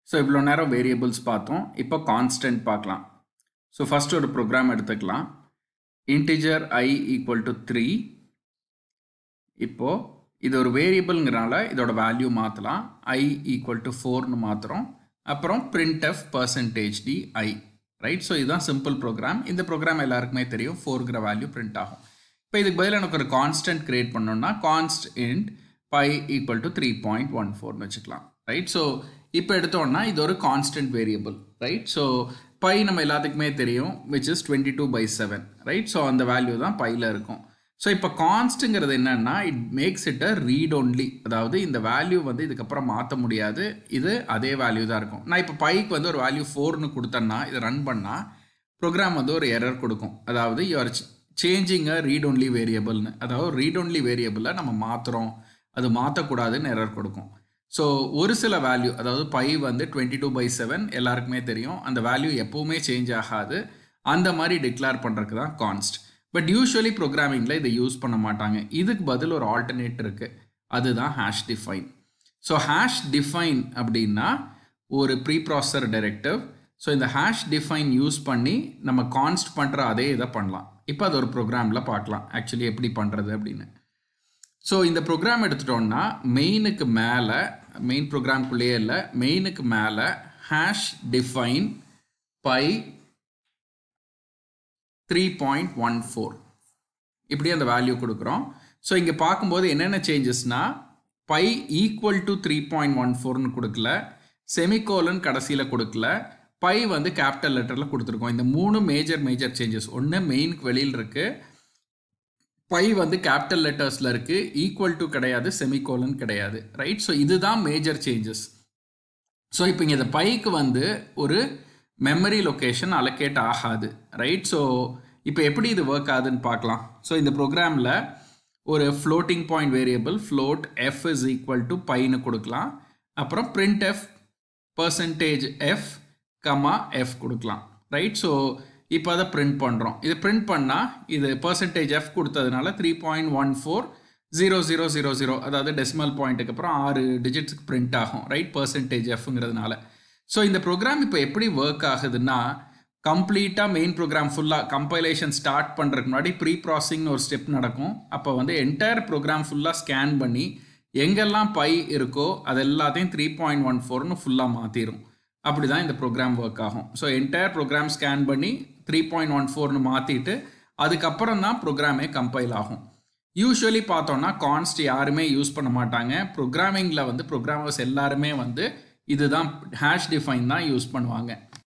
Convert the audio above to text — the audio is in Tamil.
ஸோ இவ்வளோ நேரம் வேரியபிள்ஸ் பார்த்தோம் இப்போ கான்ஸ்டன்ட் பார்க்கலாம் ஸோ ஃபஸ்ட் ஒரு ப்ரோக்ராம் எடுத்துக்கலாம் integer i equal to three இப்போது இது ஒரு வேரியபிள்ங்கிறனால இதோட வேல்யூ மாற்றலாம் ஐ ஈக்குவல் டு ஃபோர்னு மாற்றுறோம் அப்புறம் print f percentage d i right so இதுதான் சிம்பிள் ப்ரோக்ராம் இந்த ப்ரோக்ராம் எல்லாருக்குமே தெரியும் ஃபோர்ங்கிற வேல்யூ பிரிண்ட் ஆகும் இப்போ இதுக்கு பதில் எனக்கு ஒரு கான்ஸ்டன்ட் கிரியேட் பண்ணோம்னா const int pi equal to three point one ஃபோர்னு வச்சுக்கலாம் ரைட் ஸோ இப்போ எடுத்தோம்னா இது ஒரு constant variable right so pi நம்ம எல்லாத்துக்குமே தெரியும் which is twenty two by seven right so அந்த வேல்யூ தான் பையில் இருக்கும் ஸோ இப்போ கான்ஸ்ட்டுங்கிறது என்னன்னா it makes it a read only அதாவது இந்த வேல்யூ வந்து இதுக்கப்புறம் மாற்ற முடியாது இது அதே வேல்யூ தான் இருக்கும் நான் இப்போ பைக்கு வந்து ஒரு வேல்யூ ஃபோர்னு கொடுத்தேன்னா இதை ரன் பண்ணால் ப்ரோக்ராம் வந்து ஒரு எரர் கொடுக்கும் அதாவது you're changing a read only வேரியபிள்னு அதாவது ரீட் ஒன்லி வேரியபிளை நம்ம மாற்றுறோம் அது மாற்றக்கூடாதுன்னு எரர் கொடுக்கும் ஸோ ஒரு சில வேல்யூ அதாவது பை வந்து டுவெண்ட்டி டூ பை செவன் எல்லாருக்குமே தெரியும் அந்த வேல்யூ எப்போவுமே சேஞ்ச் ஆகாது அந்த மாதிரி டிக்ளேர் பண்ணுறதுக்கு தான் கான்ஸ்ட் பட் யூஸ்வலி ப்ரோக்ராமிங்கில் இதை யூஸ் பண்ண மாட்டாங்க இதுக்கு பதில் ஒரு ஆல்டர்னேட் இருக்குது அதுதான் hash define so hash define அப்படின்னா ஒரு ப்ரீ ப்ராசர் டைரக்டிவ் ஸோ இந்த ஹேஷ் டிஃபைன் யூஸ் பண்ணி நம்ம கான்ஸ்ட் பண்ணுற அதே இதை பண்ணலாம் இப்போ அது ஒரு ப்ரோக்ராமில் பார்க்கலாம் ஆக்சுவலி எப்படி பண்ணுறது அப்படின்னு ஸோ இந்த ப்ரோக்ராம் எடுத்துட்டோம்னா மெயினுக்கு மேலே மெயின் ப்ரோக்ராம்குள்ளேயே இல்லை மெயினுக்கு மேலே hash define pi three point one four இப்படி அந்த வேல்யூ கொடுக்குறோம் ஸோ இங்கே பார்க்கும்போது என்னென்ன சேஞ்சஸ்னா pi equal to three point one ஃபோர்னு கொடுக்கல செமிகோலன் கடைசியில் கொடுக்கல பை வந்து கேபிட்டல் லெட்டரில் கொடுத்துருக்கோம் இந்த மூணு மேஜர் மேஜர் சேஞ்சஸ் ஒன்று மெயினுக்கு வெளியில் இருக்குது பை வந்து கேபிட்டல் லெட்டர்ஸில் இருக்குது ஈக்குவல் டு கிடையாது செமிகோலன் கிடையாது ரைட் ஸோ இதுதான் மேஜர் சேஞ்சஸ் ஸோ இப்போ இங்கே இந்த பைக்கு வந்து ஒரு மெமரி லொக்கேஷன் அலோகேட் ஆகாது ரைட் ஸோ இப்போ எப்படி இது ஒர்க் ஆகுதுன்னு பார்க்கலாம் ஸோ இந்த ப்ரோக்ராமில் ஒரு floating point variable float f is equal to பைன்னு கொடுக்கலாம் அப்புறம் print f percentage f comma f கொடுக்கலாம் ரைட் ஸோ இப்போ அதை பிரிண்ட் பண்ணுறோம் இது பிரிண்ட் பண்ணால் இது பர்சன்டேஜ் எஃப் கொடுத்ததுனால three point one four zero zero zero zero அதாவது டெசிமல் பாயிண்ட்டுக்கு அப்புறம் ஆறு டிஜிட்ஸ்க்கு பிரிண்ட் ஆகும் ரைட் பர்சன்டேஜ் எஃப்ங்கிறதுனால ஸோ இந்த ப்ரோக்ராம் இப்போ எப்படி ஒர்க் ஆகுதுன்னா கம்ப்ளீட்டாக மெயின் ப்ரோக்ராம் ஃபுல்லாக கம்பைலேஷன் ஸ்டார்ட் பண்ணுறதுக்கு முன்னாடி ப்ரீ ப்ராசஸிங்னு ஒரு ஸ்டெப் நடக்கும் அப்போ வந்து என்டையர் ப்ரோக்ராம் ஃபுல்லாக ஸ்கேன் பண்ணி எங்கெல்லாம் பை இருக்கோ அது எல்லாத்தையும் த்ரீ பாயிண்ட் ஒன் ஃபோர்னு ஃபுல்லாக மாற்றிடும் அப்படி தான் இந்த ப்ரோக்ராம் ஒர்க் ஆகும் ஸோ என்டையர் ப்ரோக்ராம் ஸ்கேன் பண்ணி த்ரீ பாயிண்ட் ஒன் ஃபோர்னு மாற்றிட்டு அதுக்கப்புறம் தான் ப்ரோக்ராமே கம்பைல் ஆகும் யூஸ்வலி பார்த்தோன்னா கான்ஸ்ட் யாருமே யூஸ் பண்ண மாட்டாங்க ப்ரோக்ராமிங்கில் வந்து ப்ரோக்ராமர்ஸ் எல்லாருமே வந்து இதுதான் ஹேஷ் டிஃபைன் தான் யூஸ் பண்ணுவாங்க